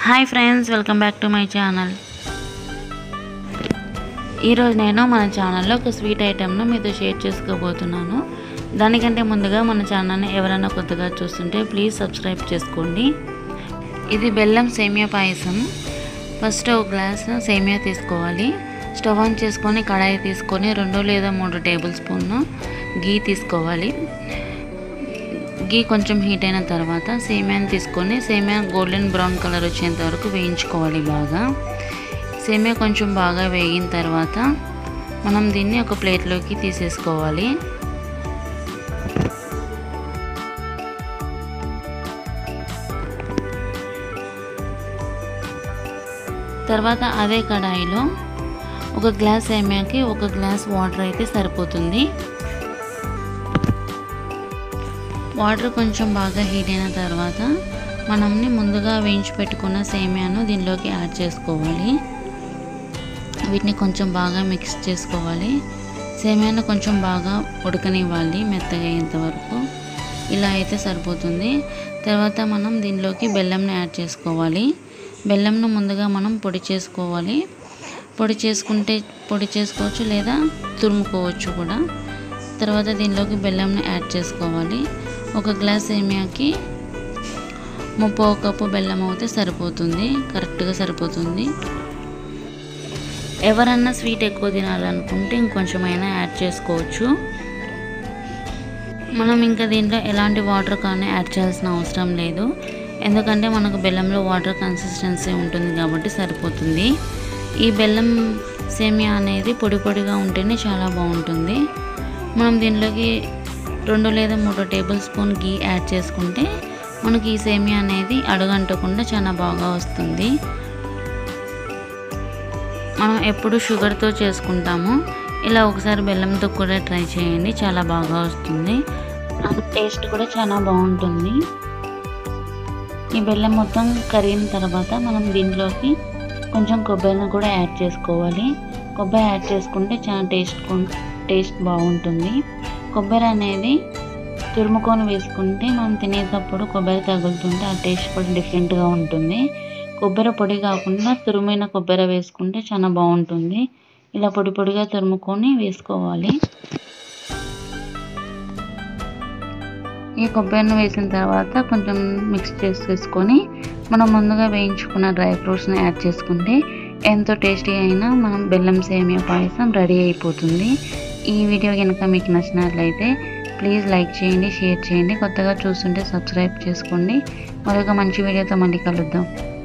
hi friends welcome back to my channel ఈరోజు నేను మన ఛానల్లో ఒక స్వీట్ ఐటెంను మీతో షేర్ చేసుకోబోతున్నాను దానికంటే ముందుగా మన ఛానల్ని ఎవరైనా కొత్తగా చూస్తుంటే ప్లీజ్ సబ్స్క్రైబ్ చేసుకోండి ఇది బెల్లం సేమియా పాయసం ఫస్ట్ ఒక గ్లాస్ సేమియా తీసుకోవాలి స్టవ్ ఆన్ చేసుకొని కడాయి తీసుకొని రెండు లేదా మూడు టేబుల్ స్పూన్ గీ తీసుకోవాలి గీ కొంచెం హీట్ అయిన తర్వాత సేమియాని తీసుకొని సేమియా గోల్డెన్ బ్రౌన్ కలర్ వచ్చేంత వరకు వేయించుకోవాలి బాగా సేమియా కొంచెం బాగా వేగిన తర్వాత మనం దీన్ని ఒక ప్లేట్లోకి తీసేసుకోవాలి తర్వాత అదే కడాయిలో ఒక గ్లాస్ సేమియాకి ఒక గ్లాస్ వాటర్ అయితే సరిపోతుంది వాటర్ కొంచెం బాగా హీట్ అయిన తర్వాత మనల్ని ముందుగా వేయించి పెట్టుకున్న సేమియాను దీనిలోకి యాడ్ చేసుకోవాలి వీటిని కొంచెం బాగా మిక్స్ చేసుకోవాలి సేమియాను కొంచెం బాగా ఉడకనివ్వాలి మెత్తగా అయ్యేంత వరకు ఇలా అయితే సరిపోతుంది తర్వాత మనం దీనిలోకి బెల్లంని యాడ్ చేసుకోవాలి బెల్లంను ముందుగా మనం పొడి చేసుకోవాలి పొడి చేసుకుంటే పొడి చేసుకోవచ్చు లేదా తురుముకోవచ్చు కూడా తర్వాత దీనిలోకి బెల్లంని యాడ్ చేసుకోవాలి ఒక గ్లాస్ సేమియాకి ముప్పై కప్పు బెల్లం అయితే సరిపోతుంది కరెక్ట్గా సరిపోతుంది ఎవరన్నా స్వీట్ ఎక్కువ తినాలనుకుంటే ఇంకొంచెం అయినా యాడ్ చేసుకోవచ్చు మనం ఇంకా దీంట్లో ఎలాంటి వాటర్ కానీ యాడ్ చేయాల్సిన అవసరం లేదు ఎందుకంటే మనకు బెల్లంలో వాటర్ కన్సిస్టెన్సీ ఉంటుంది కాబట్టి సరిపోతుంది ఈ బెల్లం సేమియా అనేది పొడి పొడిగా ఉంటేనే చాలా బాగుంటుంది మనం దీనిలోకి రెండు లేదా మూడు టేబుల్ స్పూన్ గీ యాడ్ చేసుకుంటే మనకి ఈ సేమియా అనేది అడుగంటకుండా చాలా బాగా వస్తుంది మనం ఎప్పుడు షుగర్తో చేసుకుంటాము ఇలా ఒకసారి బెల్లంతో కూడా ట్రై చేయండి చాలా బాగా వస్తుంది టేస్ట్ కూడా చాలా బాగుంటుంది ఈ బెల్లం మొత్తం కరిగిన తర్వాత మనం దీంట్లోకి కొంచెం కొబ్బరిని కూడా యాడ్ చేసుకోవాలి కొబ్బరి యాడ్ చేసుకుంటే చాలా టేస్ట్ టేస్ట్ బాగుంటుంది కొబ్బరి అనేది తురుముకొని వేసుకుంటే మనం తినేటప్పుడు కొబ్బరి తగులుతుంటే ఆ టేస్ట్ కూడా డిఫరెంట్గా ఉంటుంది కొబ్బరి పొడి కాకుండా తురుమైన కొబ్బరి వేసుకుంటే చాలా బాగుంటుంది ఇలా పొడి పొడిగా తురుముకొని వేసుకోవాలి ఈ కొబ్బరిని వేసిన తర్వాత కొంచెం మిక్స్ చేసేసుకొని మనం ముందుగా వేయించుకున్న డ్రై ఫ్రూట్స్ని యాడ్ చేసుకుంటే ఎంతో టేస్టీ అయినా మనం బెల్లం సేమియా పాయసం రెడీ అయిపోతుంది ఈ వీడియో కనుక మీకు నచ్చినట్లయితే ప్లీజ్ లైక్ చేయండి షేర్ చేయండి కొత్తగా చూస్తుంటే సబ్స్క్రైబ్ చేసుకోండి మరొక మంచి వీడియోతో మళ్ళీ కలుద్దాం